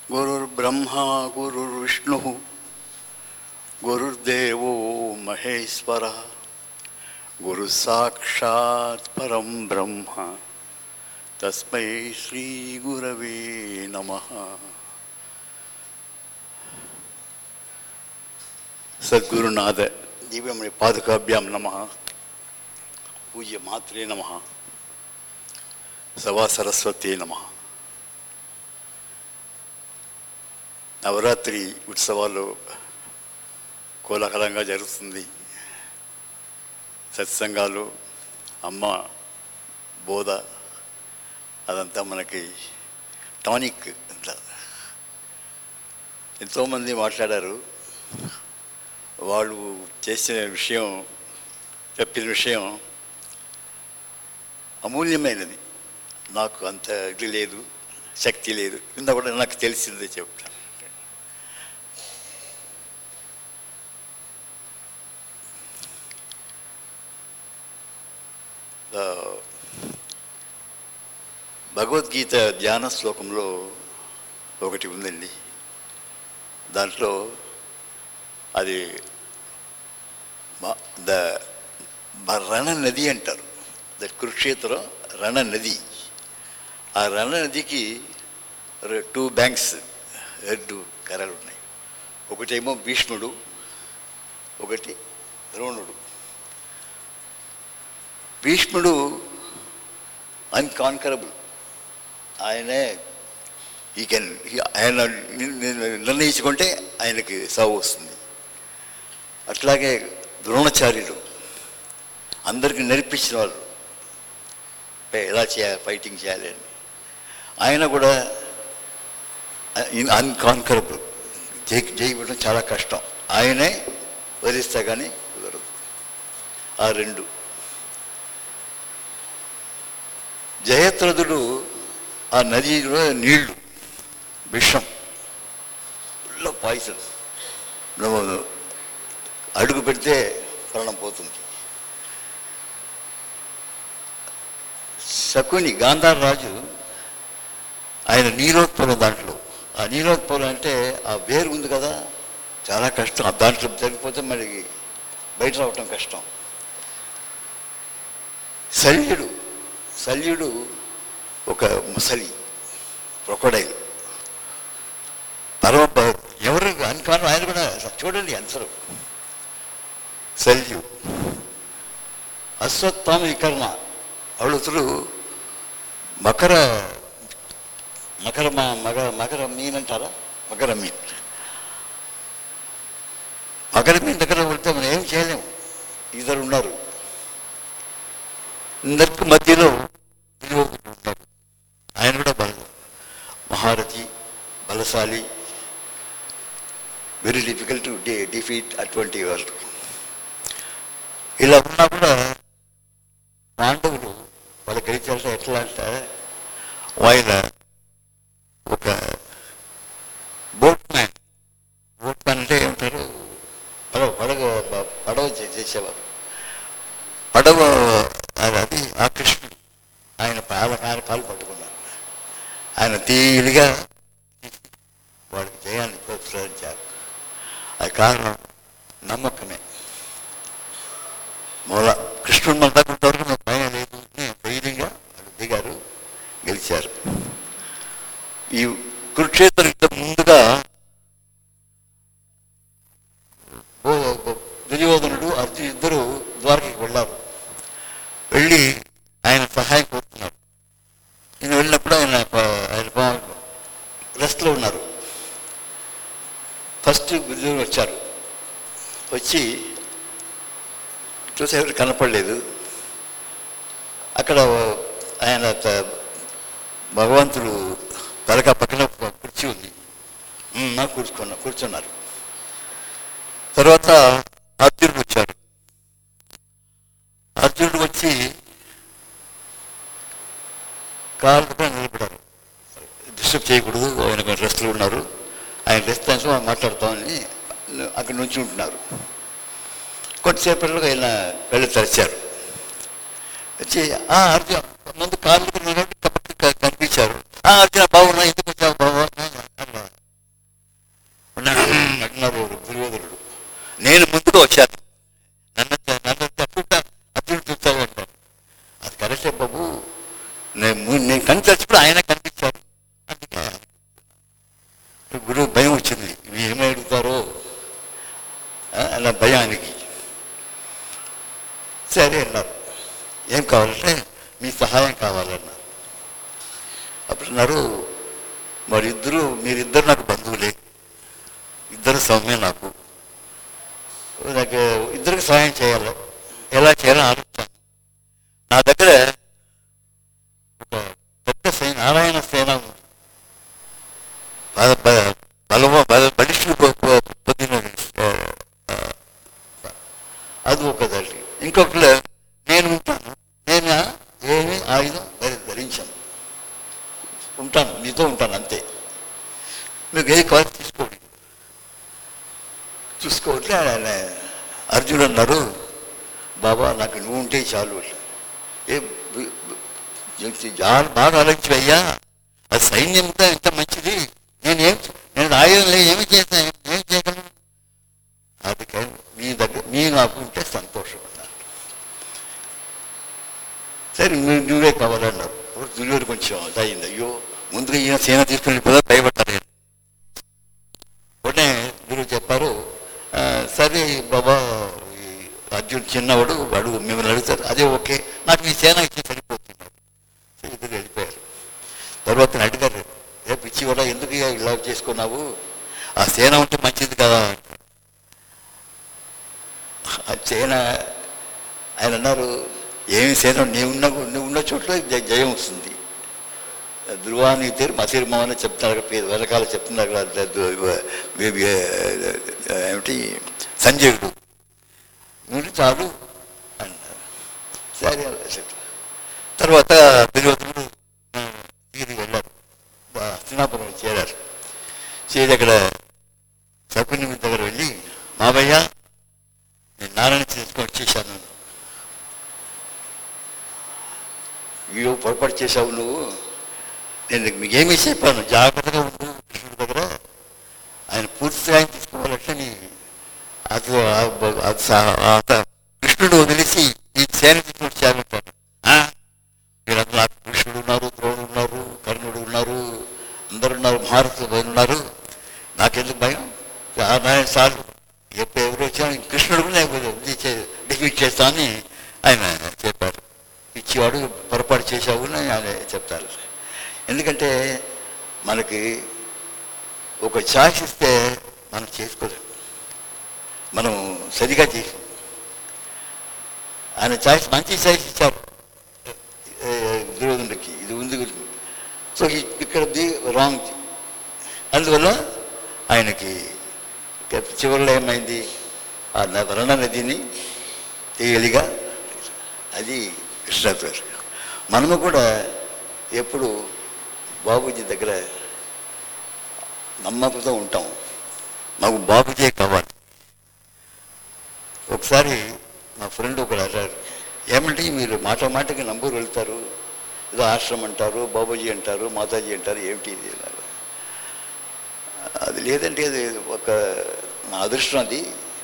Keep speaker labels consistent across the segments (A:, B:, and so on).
A: గురుర్బ్రహ్మ గురుర్విష్ణు గురుర్దేవో మహేశ్వర గురు సాక్షాత్ పరం బ్రహ్మ తస్మై శ్రీ గురవే నమ సద్గురునాథ దివ్యమణి పాదుకాభ్యాం నమ పూజ్య మాత్రే నమ సవా సరస్వతే నమ నవరాత్రి ఉత్సవాలు కోలాహలంగా జరుగుతుంది సత్సంగాలు అమ్మ బోధ అదంతా మనకి టానిక్ అంతా ఎంతోమంది మాట్లాడారు వాళ్ళు చేసిన విషయం చెప్పిన విషయం అమూల్యమైనది నాకు అంత ఇది లేదు శక్తి లేదు ఇంత కూడా నాకు తెలిసిందే చెప్తాను ఆ, భగవద్గీత ధ్యాన శ్లోకంలో ఒకటి ఉందండి దాంట్లో అది మ- ద మ- రణ నది అంటారు ద కురుక్షేత్రం రణ నది ఆ రణ నదికి టూ బ్యాంక్స్ రెండు కరలు ఉన్నాయి ఒకటేమో భీష్ముడు ఒకటి ద్రోణుడు భీష్ముడు అన్కాన్కరబుల్ ఆయనే ఈ కెన్ ఆయన నిర్ణయించుకుంటే ఆయనకి సాగు వస్తుంది అట్లాగే ద్రోణాచార్యులు అందరికీ నేర్పించిన వాళ్ళు అంటే ఎలా చేయాలి ఫైటింగ్ చేయాలి అని ఆయన కూడా అన్కాన్కరబుల్ జై జయించడం చాలా కష్టం ఆయనే వరిస్తా కానీ కుదరదు ఆ రెండు జయత్రథుడు ఆ నదిలో నీళ్లు విషం ఫుల్ పాయిజన్ నువ్వు అడుగు పెడితే ప్రాణం పోతుంది శకుని గాంధార రాజు ఆయన నీలోత్పలం దాంట్లో ఆ నీలోత్పలం అంటే ఆ వేరు ఉంది కదా చాలా కష్టం ఆ దాంట్లో జరిగిపోతే మరి బయట రావటం కష్టం శల్యుడు శల్యుడు ఒక ముసలి క్రొకడైల్ పరమ భ- ఎవరు అనుకాను ఆయన కూడా చూడండి ఆన్సరు శల్యు అశ్వత్థామ వికర్ణ ಅವಳತರು మకర మకర మా- మగ మకర మీన్ అంటారా మకర మీన్ మకర మీన్ దగ్గర వెళ్తే మనం ఏం చేయలేము ఇద్దరు ఉన్నారు అందరికి మధ్యలో దుర్యోధనుడు ఉన్నాడు ఆయన కూడా బల మహారథి బలశాలి వెరీ డిఫికల్ట్ టు డిఫీట్ అటువంటి వాళ్ళు ఇలా ఉన్నా కూడా పాండవులు వాళ్ళు గెలిచారంటే ఎట్లా అంటే ఆయన ఒక బోట్ మ్యాన్ బోట్ మ్యాన్ అంటే ఏమంటారు పడవ పడవ పడవ చే- చేసేవారు పడవ అది- అది ఆ కృష్ణుడు ఆయన పాల ఆయన కాలు పట్టుకున్నారు ఆయన తీలిగా వాడికి జయాన్ని ప్రోత్సహించారు అది కారణం నమ్మకమే మూల కృష్ణుడు మన దగ్గర వరకు నాకు భయం లేదు అని ధైర్యంగా వాళ్ళు దిగారు గెలిచారు ఈ కురుక్షేత్రం ఇంత ముందుగా ఓ- ఓ- దుర్యోధనుడు అర్జున్ ఇద్దరు ద్వారకకి వెళ్ళారు వెళ్ళి ఆయన సహాయం కోరుతున్నారు నేను వెళ్ళినప్పుడు ఆయన ప- ఆయన ప- రెస్ట్లో ఉన్నారు ఫస్ట్ దుర్యోధనుడు వచ్చారు వచ్చి చూసే ఎవరు కనపడలేదు అక్కడ ఆయన త- భగవంతుడు తలక పక్కన ఒక కుర్చీ ఉంది ఉమ్, నా కూర్చుకున్నా కూర్చున్నారు తర్వాత అర్జునుడు వచ్చాడు అర్జునుడు వచ్చి కాళ్ళు పైన నిలబడారు డిస్టర్బ్ చేయకూడదు ఆయన రెస్ట్లో ఉన్నారు ఆయన రెస్ట్ టైమ్స్ మాట్లాడతామని అక్కడి నుంచి ఉంటున్నారు కొంతసేపట్లో ఆయన కళ్ళు తెరిచారు వచ్చి "ఆ, అర్జున్ ముందు కాళ్ళు కాబట్టి కనిపించారు "ఆ, అర్జున బాగున్నా ఎందుకు వచ్చావు బాబు అన్నారు పంపించారు అందుకే గురువు భయం వచ్చింది ఇవి ఏమి అడుగుతారో ఆ, అన్న భయానికి సరే అన్నారు ఏం కావాలంటే మీ సహాయం కావాలన్నారు అప్పుడు అన్నారు మరి ఇద్దరు మీరిద్దరు నాకు బంధువులే ఇద్దరు సౌమ్య నాకు నాకు ఇద్దరికి సహాయం చేయాలి ఎలా చేయాలో ఆలోచించాను నా దగ్గర ఒక పెద్ద సేన నారాయణ సేన ఉంది. బల- బల- బలవ బల బలిష్ఠులు పొ- పొ- పొందిన ఆ, ఆ, అది ఒక తల్లి ఇంకొకరు నేను ఉంటాను నేను ఏమి ఆయుధం ధరి- ధరించాను ఉంటాను మీతో ఉంటాను అంతే మీకు ఏ కాల్ తీసుకోండి చూసుకోవట్లే ఆయన అర్జునుడు అన్నారు బాబా నాకు నువ్వు ఉంటే చాలు ఏ బ- బ- ఏంటి చాలా బాగా ఆలోచించయ్యా ఆ సైన్యం అంతా ఎంత మంచిది నేనేం నేను ఆయుధంలో ఏమి చేస్తాను ఏం చేయగలను అది కాదు, మీ దగ్గర మీ నాకు ఉంటే సంతోషం అన్నారు సరే నువ్వు నువ్వే కావాలన్నారు అప్పుడు దుర్యోడు కొంచెం అయింది అయ్యో ముందుగా ఈయన సేన తీసుకుని పోదా భయపడ్డారు నేను వెంటనే గురువు చెప్పారు "ఆ, సరే బాబా ఈ అర్జున్ చిన్నవాడు వాడు మిమ్మల్ని అడుగుతారు అదే ఓకే నాకు మీ సేన ఇచ్చి సరిపోతున్నారు సరే ఇద్దరు వెళ్ళిపోయారు తర్వాత నేను అడిగారు రేపు ఇచ్చి కూడా ఎందుకు ఇక ఇలా చేసుకున్నావు ఆ సేన ఉంటే మంచిది కదా ఆ సేన ఆయన అన్నారు ఏమి సేన నీవు ఉన్న నువ్వు ఉన్న చోట్ల జ- జయం వస్తుంది ధ్రువాని పేరు మసీర్మా అని చెప్తున్నారు పేరు వెనకాల చెప్తున్నారు కదా, ద- ద- వి- వి- ఏమిటి సంజయుడు నువ్వు చాలు అన్నారు సరే అన్నారు. తర్వాత తిరువతుడు తిరిగి వెళ్ళారు బా- హస్తినాపురం చేరారు చేరి అక్కడ సకుని దగ్గర వెళ్ళి మావయ్య నేను నారాయణ చేసుకొని వచ్చేసాను అయ్యో పొరపాటు చేశావు నువ్వు నేను మీకేమీ చెప్పాను జాగ్రత్తగా ఉండు కృష్ణుడి దగ్గర ఆయన పూర్తి సాయం తీసుకోవాలంటే నీ అది ఆ- అది సా- ఆ- కృష్ణుడు వదిలేసి ఈ సేన తీసుకొని చేయాలంటాను మీరందరూ నాకు కృష్ణుడు ఉన్నారు ద్రోణుడు ఉన్నారు కర్ణుడు ఉన్నారు అందరు ఉన్నారు మహారథులు ఉన్నారు నాకెందుకు భయం ఆ నాయన సార్లు ఎప్పుడు ఎవరు వచ్చినా కృష్ణుడు కూడా నేను డిఫీట్ చేస్తా అని ఆయన చెప్పారు ఇచ్చేవాడు పొరపాటు చేశావు అని ఆయన చెప్తారు ఎందుకంటే మనకి ఒక ఛాయిస్ ఇస్తే మనం చేసుకోలేం మనం సరిగా చేసాం ఆయన ఛాయిస్ మంచి ఛాయిస్ ఇచ్చారు ఏ, దుర్యోధనుడికి ఇది ఉంది గురించి సో ఇ- ఇక్కడది రాంగ్ అందువల్ల ఆయనకి ఇక చివరిలో ఏమైంది ఆ న- వరణ నదిని తేలిగా అది కృష్ణాపేరు మనము కూడా ఎప్పుడు బాబూజీ దగ్గర నమ్మకంతో ఉంటాం మాకు బాబుజీ కావాలి ఒకసారి మా ఫ్రెండ్ ఒకడు అన్నారు ఏమంటే మీరు మాట మాటకి నంబూరు వెళ్తారు ఏదో ఆశ్రమం అంటారు బాబూజీ అంటారు మాతాజీ అంటారు ఏమిటి ఇది అన్నారు. అది లేదంటే అది ఒక నా అదృష్టం అది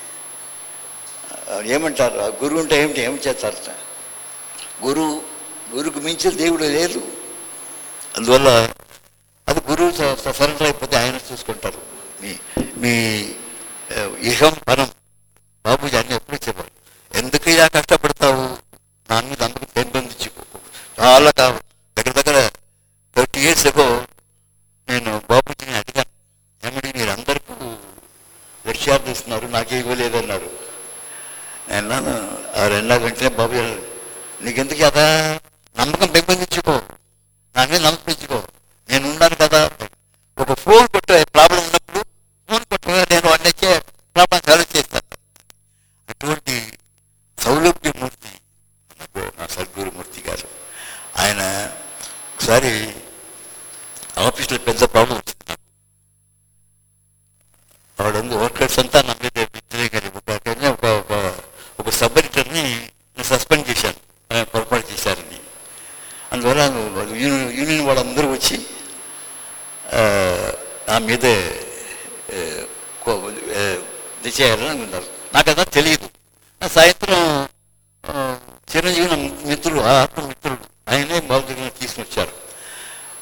A: ఆ, ఏమంటారు ఆ గురువు అంటే ఏమిటి ఏమి చేస్తారట గురువు గురువుకు మించిన దేవుడు లేదు అందువల్ల అది గురువు స- స- సరెండర్ అయిపోతే ఆయన చూసుకుంటారు మీ మీ ఆ, ఇహం పరం బాబుజీ అన్ని ఎప్పుడు చెప్పారు ఎందుకు ఇలా కష్టపడతావు నా మీద అందుకు పెంపొందించుకో చాలా కా- దగ్గర దగ్గర థర్టీ ఇయర్స్ ఎగో నేను బాబుజీని అడిగాను ఏమిటి మీరు అందరికీ లక్ష్యాలు ఇస్తున్నారు నాకే ఇవ్వలేదన్నారు నేను అన్నాను ఆ రెండో వెంటనే బాబు అన్నాడు, నీకెందుకు కదా నమ్మకం పెంపొందించుకో నా మీద నమ్మకం పెంచుకో నేను ఉన్నాను కదా ఒక ఫోన్ కొట్టే ప్రాబ్లం ఉన్నప్పుడు ఫోన్ కొట్ట నేను అన్నచ్చే ప్రాబ్లం సాల్వ్ చేస్తాను అటువంటి సౌలభ్యమూర్తి నాకు నా సద్గురుమూర్తి గారు ఆయన ఒకసారి ఆఫీస్లో పెద్ద ప్రాబ్లం వచ్చింది నాకు వాడు వర్కర్స్ అంతా నా మీద వ్యతిరేకాలు ఒక ఒక ఒక ఒక సబ్ ఎడిటర్ని సస్పెండ్ చేశాను ఆయన పొరపాటు చేశారని అందువల్ల వాళ్ళు యూనియన్ యూనియన్ వాళ్ళందరూ వచ్చి ఆ, నా మీద ఆ, కో- ఆ, ఇది చేయాలని అనుకున్నారు నాకు అదా తెలియదు ఆ సాయంత్రం ఆ, చిరంజీవి నా మిత్రుడు ఆ ఆత్మ మిత్రుడు ఆయనే బాబు దగ్గర తీసుకుని వచ్చారు ఆ,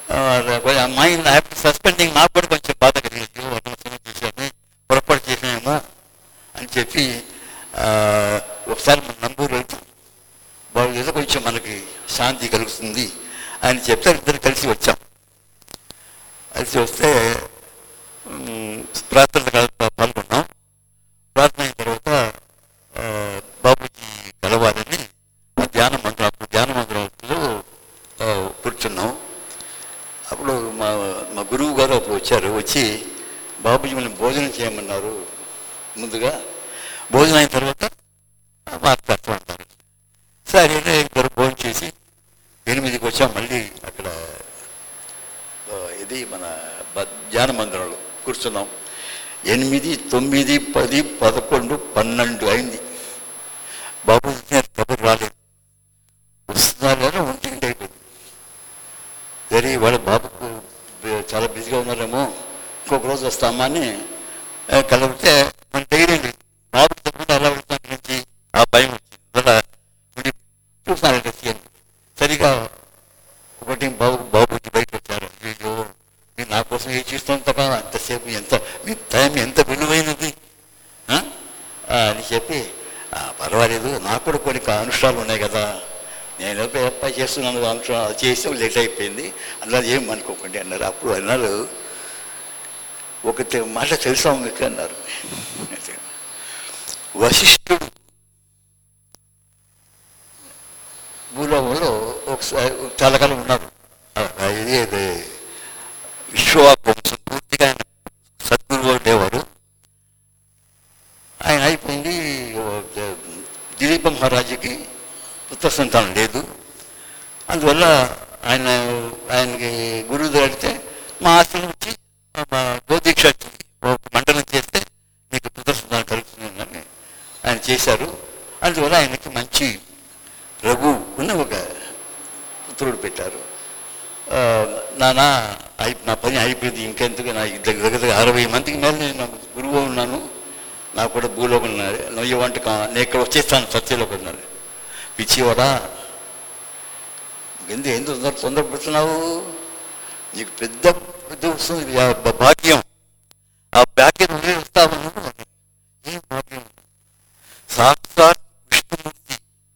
A: కొంచెం అమ్మాయి సస్పెండింగ్ నాకు కూడా కొంచెం బాధ కలిగింది అనవసరంగా చేశాను పొరపాటు చేసానేమో అని చెప్పి ఆ, ఒకసారి మన నంబూరు వెళ్తే వాళ్ళు ఏదో కొంచెం మనకి శాంతి కలుగుతుంది అని చెప్తే ఇద్దరు కలిసి వచ్చాం కలిసి వస్తే మ్, ప్రార్థనలు కల- పాల్గొన్నాం ప్రార్థన అయిన తర్వాత ఆ, బాబుజీ కలవాలని ఆ ధ్యాన మందిరం అప్పుడు ధ్యాన మందిరంలో ఆ, కూర్చున్నాం అప్పుడు మా మా గురువు గారు అప్పుడు వచ్చారు వచ్చి బాబుజీ మనం భోజనం చేయమన్నారు ముందుగా భోజనం అయిన తర్వాత మాట్లాడుతూ ఉంటారు సరే ఇద్దరు భోజనం చేసి ఎనిమిదికి వచ్చాం మళ్ళీ అక్కడ ఆ, ఇది మన బ- ధ్యాన మందిరంలో కూర్చున్నాం ఎనిమిది తొమ్మిది పది పదకొండు పన్నెండు అయింది బాబు కబురు రాలేదు వస్తున్నారు కానీ ఉంటే అయిపోయింది సరే వాళ్ళ బాబుకు బి- చాలా బిజీగా ఉన్నారేమో ఇంకొక రోజు వస్తామా అని ఆ, కలిపితే మన ధైర్యం లేదు బాబు తప్పకుండా ఎలా వెళ్తాను నుంచి ఆ భయం వచ్చింది అలా ఉండి చూసానంటే సీఎం సరిగా ఒకటి బాబు బాబుకి బయట వచ్చారు అయ్యో మీరు నా కోసం ఏ చేస్తుంటారా అంతసేపు ఎంత మీ టైం ఎంత విలువైనది ఆ? ఆ, అని చెప్పి "ఆ, పర్వాలేదు నాకు కూడా కొన్ని అనుష్ఠాలు ఉన్నాయి కదా నేను అబ్బాయి చేస్తున్నాను అనుష్ఠానం అది చేసాం లేట్ అయిపోయింది అందులో ఏం అనుకోకండి అన్నారు అప్పుడు అన్నారు ఒక తె- మాట తెలుసా మీకు అన్నారు వశిష్ఠుడు భూలోకంలో ఒకసారి చాలా కాలం ఉన్నారు ఆ, ఇది ఇది విశ్వవంశం పూర్తిగా ఆయన సద్గురువు ఉండేవారు ఆయన అయిపోయింది దిలీప మహారాజుకి పుత్ర సంతానం లేదు అందువల్ల ఆయన ఆయనకి గురువు అడిగితే మా ఆశ్రమం వచ్చి మా గోదీక్ష ఒక మండలం చేస్తే మీకు పుత్ర సంతానం కలుగుతుందని ఆయన చేశారు అందువల్ల ఆయనకి మంచి రఘు ఉన్న ఒక పుత్రుడు పెట్టారు ఆ, నానా అయి నా పని అయిపోయింది ఇంకెందుకు నా దగ్గర దగ్గర అరవై మందికి మేల నేను నాకు గురువు ఉన్నాను నాకు కూడా భూలోకం ఉన్నారు నొయ్య వంట నేను ఇక్కడ వచ్చేస్తాను సత్యలోకి ఉన్నారు పిచ్చివాడా ఎందుకు ఎందుకు తొందర తొందరపడుతున్నావు నీకు పెద్ద పెద్ద వస్తుంది ఆ భ- భాగ్యం ఆ భాగ్యం వదిలి వస్తావు అన్నాడు. ఏం భాగ్యం సాక్షాత్ విష్ణుమూర్తి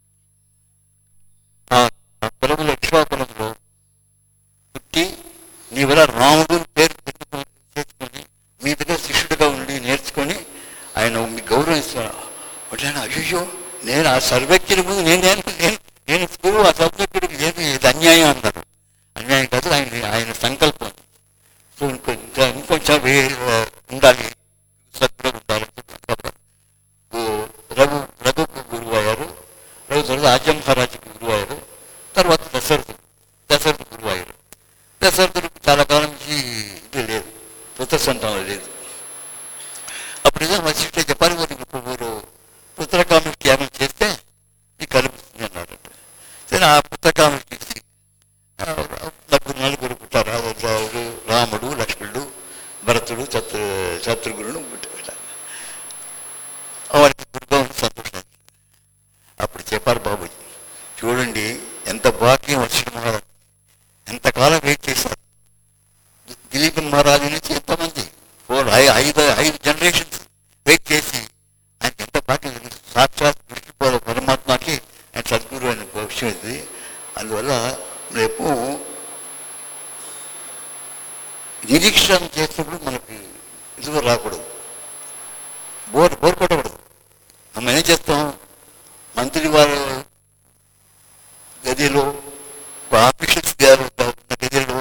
A: ఆ ఆ కులములో విశ్వాకులంలో పుట్టి నీ వల్ల రాముడు అని పేరు పెట్టుకొని చేసుకొని మీ దగ్గర శిష్యుడిగా ఉండి నేర్చుకొని ఆయన మీకు గౌరవిస్తున్నా అంటే ఆయన అయ్యో నేను ఆ సర్వజ్ఞుడి ముందు నేను నేను నేను నేను స్కూల్ ఆ సర్వజ్ఞుడికి లేదు ఇది అన్యాయం అన్నారు అన్యాయం కాదు ఆయన ఆయన సంకల్పం సో ఇంకొంచెం ఇంకొంచెం వే- ఉండాలి సత్తుగా ఉండాలి ఓ- రఘు రఘుకు గురువు అయ్యారు రఘు తర్వాత ఆజ్యం మహారాజుకి గురువు అయ్యారు తర్వాత దశరథుడు దశరథుడు గురువు అయ్యారు దశరథుడికి చాలా కాలం నుంచి ఇది లేదు పుత్ర సంతానం లేదు అప్పుడు ఏదో వశిష్ఠ చెప్పాలి మరి ఇప్పుడు మీరు పుత్రకాముడికి ఏమైనా చేస్తే మీకు కలుగుతుంది అన్నాడు సరే ఆ పుత్రకాముడికి నలుగురు నలుగురు పుట్టారు ఆ రాముడు, రాముడు లక్ష్మణుడు భరతుడు శత్రు శత్రుఘ్నుడు పుట్టారు వారికి దుర్గం సంతోషం అప్పుడు చెప్పారు బాబుజీ చూడండి ఎంత భాగ్యం వచ్చిన మహారాజు ఎంతకాలం వెయిట్ చేశారు దిలీప్ మహారాజు నుంచి ఎంతమంది ఫోర్ ఐ ఐదు ఐదు జనరేషన్స్ వెయిట్ చేసి ఆయనకి ఎంత భాగ్యం కలిగింది. సాక్షాత్ విష్ణుపోల పరమాత్మకి ఆయన సద్గురు అనే ఒక విషయం ఇది అందువల్ల రేపు నిరీక్షణ చేసినప్పుడు మనకి ఇదిగో రాకూడదు బోర్ బోర్ కొట్టకూడదు మనం ఏం చేస్తాం మంత్రి వారు గదిలో ఆఫీషియల్స్ గారు ఉన్న గదిలో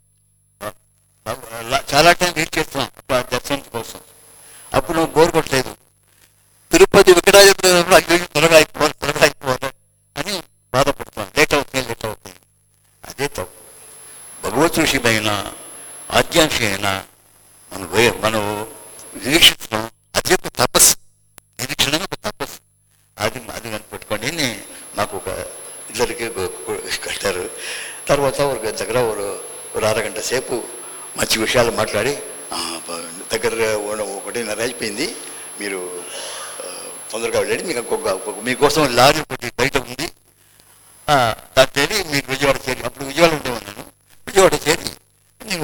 A: అలా చాలా టైం వెయిట్ చేస్తున్నాం ఆ దర్శనం కోసం అప్పుడు నువ్వు బోర్ కొట్టలేదు తిరుపతి వెంకటాచలం అయ్యో త్వరగా అయిపోవాలి త్వరగా అయిపోవాలి అని బాధపడుతున్నాం లేట్ అవుతుంది లేట్ అవుతుంది అదే తప్పు భగవత్ ఋషిమైన ఆజ్ఞాంక్షి అయినా మనం వే- మనం నిరీక్షిస్తున్నాం అదే ఒక తపస్సు నిరీక్షణ ఒక తపస్సు అది అది కనిపెట్టుకోండి అని నాకు ఒక ఇద్దరికి కట్టారు తర్వాత ఒక దగ్గర ఒక ఒక అరగంట సేపు మంచి విషయాలు మాట్లాడి "ఆ, బ- దగ్గర ఉన్న- ఒకటిన్నర అయిపోయింది మీరు ఆ, తొందరగా వెళ్ళండి మీకు ఇంకొక ఒక- మీకోసం లారీ ఒకటి బయట ఉంది ఆ, దాని చేరి మీరు విజయవాడ చేరి అప్పుడు విజయవాడ ఉండేవాడు నేను విజయవాడ చేరి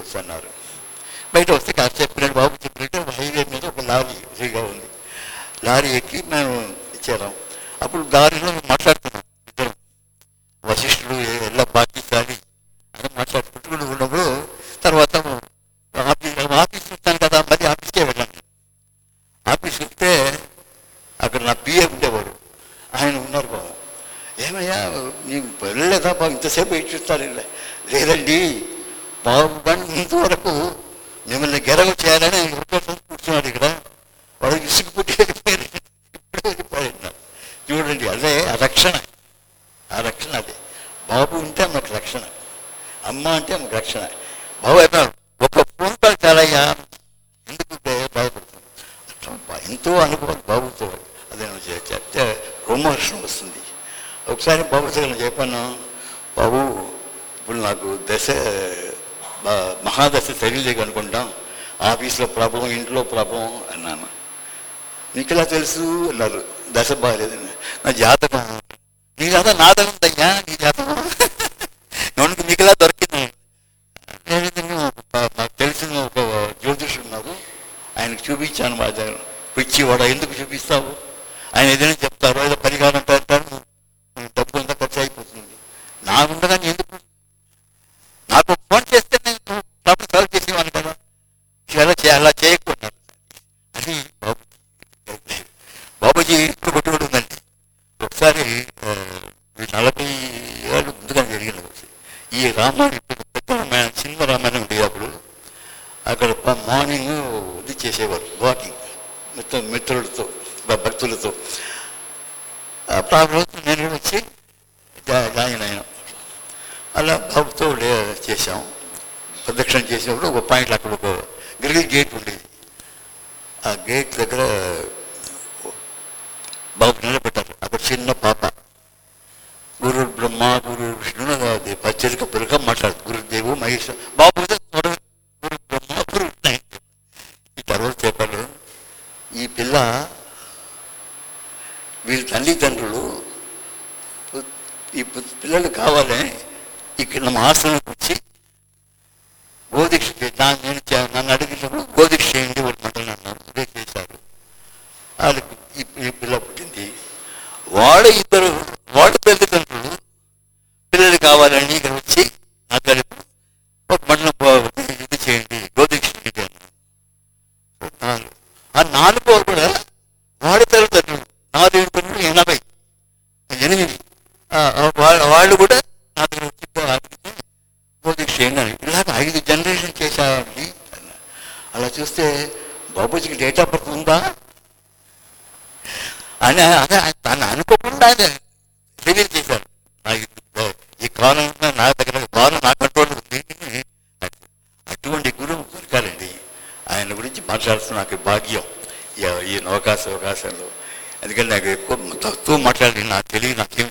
A: వచ్చు అన్నారు బయట వస్తే కాదు చెప్పినట్టు బాబు చెప్పినట్టు హైవే మీద ఒక లారీ ఫ్రీగా ఉంది లారీ ఎక్కి మేము ఇచ్చారాం అప్పుడు దారిలో మాట్లాడుతున్నాం ఇద్దరం వశిష్ఠుడు ఎలా పాటించాలి అని మాట్లాడుకుంటూ ఉన్నప్పుడు తర్వాత ఆఫీస్ ఆఫీస్ వస్తాను కదా మరి ఆఫీస్కే వెళ్ళాను ఆఫీస్ వెళ్తే అక్కడ నా పిఏ ఉండేవాడు ఆయన ఉన్నారు బాబు ఏమయ్యా నీకు వెళ్ళలేదా బాబు ఇంతసేపు ఇచ్చిస్తారు లేదండి బాబు కానీ ఇంతవరకు మిమ్మల్ని గెరవ చేయాలని ఆయన రూపాయలు కూర్చున్నాడు ఇక్కడ వాడు ఇసుకు పుట్టి వెళ్ళిపోయారు ఇప్పుడు వెళ్ళిపోయాడు అన్నారు. చూడండి అదే ఆ రక్షణ ఆ రక్షణ అదే బాబు ఉంటే మాకు రక్షణ అమ్మ అంటే మాకు రక్షణ బాబు అన్నారు ఒక ఫోన్ కాల్ చాలయ్యా ఎందుకు భయ- భయపడుతుంది అట్లా బా- ఎంతో అనుభవం బాబుతో అదే నువ్వు చే- చెప్తే రోమహర్షణ వస్తుంది ఒకసారి బాబుతో నేను చెప్పాను బాబు ఇప్పుడు నాకు దశ బ- మహాదశ తెలియలేదు అనుకుంటాం ఆఫీస్లో ప్రాబ్లం ఇంట్లో ప్రాబ్లం అన్నాను నీకు ఎలా తెలుసు అన్నారు దశ బాగాలేదని నా జాతకం నీ జాతకం నాదే ఉందయ్యా నీ జాతకం నోనికి మీకు ఎలా దొరికింది నేను ఒక- నాకు తెలిసిన ఒక జ్యోతిషుడు ఉన్నారు ఆయనకు చూపించాను మా దగ్గర పిచ్చివాడ ఎందుకు చూపిస్తావు ఆయన ఏదైనా చెప్తారు ఏదో పరిహారం పెడతారు డబ్బు అంతా ఖర్చు అయిపోతుంది నాకుండగా నేను ఎందుకు నాకు ఫోన్ చేస్తే నేను ప్రాబ్లం సాల్వ్ చేసేవాను కదా ఇలా చే అలా చేయకూడదు అని బాబు బాబుజీ ఇప్పుడు కొట్టుబడి ఉందండి ఒకసారి ఆ, ఈ నలభై ఏళ్ళు ముందుగా జరిగింది ఒకటి. ఈ రామాయణం ఇప్పుడు పెద్ద రామాయణం చిన్న రామాయణం ఉండేది అప్పుడు అక్కడ ప- మార్నింగ్ ఇది చేసేవారు వాకింగ్ మిత్ర మిత్రులతో భ- భక్తులతో అప్పుడు ఆ రోజు నేను వచ్చి జా- జాయిన్ అయ్యాను అలా బాబుతో లే- చేశాం ప్రదక్షిణ చేసినప్పుడు ఒక పాయింట్ అక్కడ ఒక గ్రిల్ గేట్ ఉండేది ఆ గేట్ దగ్గర బాబు నిలబెట్టారు అక్కడ చిన్న పాప గురు బ్రహ్మ గురు విష్ణువు అది పచ్చరిక పిల్లగా మాట్లాడు గురుదేవు మహేష్ బాబు మీద గురు గురు బ్రహ్మ గురు విష్ణు. ఈ తర్వాత చెప్పారు ఈ పిల్ల వీళ్ళ తల్లిదండ్రులు ఈ పిల్లలు కావాలని ఇక్కడ మా ఆశ్రమానికి వచ్చి గోదీక్ష చే- నా నేను చే- నన్ను అడిగినప్పుడు గోదీక్ష చేయండి ఒకటి మంటలు అన్నారు ఇదే చేశారు వాళ్ళకి ఈ ఈ పిల్ల పుట్టింది వాళ్ళ ఇద్దరు వాళ్ళ తల్లిదండ్రులు పిల్లలు కావాలని ఇక్కడ వచ్చి నా తల్లి ఒక మండలం పో- ఇది చేయండి గోదీక్ష చేయండి అన్నారు. నాలుగు ఆ నాలుగో కూడా వాడి తల్లిదండ్రులు నాలుగు తల్లిదండ్రులు ఎనభై ఎనిమిది ఆ, ఆ వాళ్ళ వాళ్ళు కూడా నా దగ్గర వచ్చి అడిగితే గోదీక్ష చేయండి అని ఇలాగ ఐదు జనరేషన్ చేశారండి అన్నారు. అలా చూస్తే బాబుజీకి డేట్ ఆఫ్ బర్త్ ఉందా అని అదే ఆయన తను అనుకోకుండా ఆయన రివీల్ చేశారు నాకు ఇది- ఈ కాలం నా దగ్గర కాలం నా కంట్రోల్ ఉంది అటువంటి గురువు దొరకాలండి ఆయన గురించి మాట్లాడుతున్న నాకు భాగ్యం ఈ- ఈ అవకాశ అవకాశాలు ఎందుకంటే నాకు ఎక్కువ తక్కువ మాట్లాడి నాకు తెలియదు నాకేం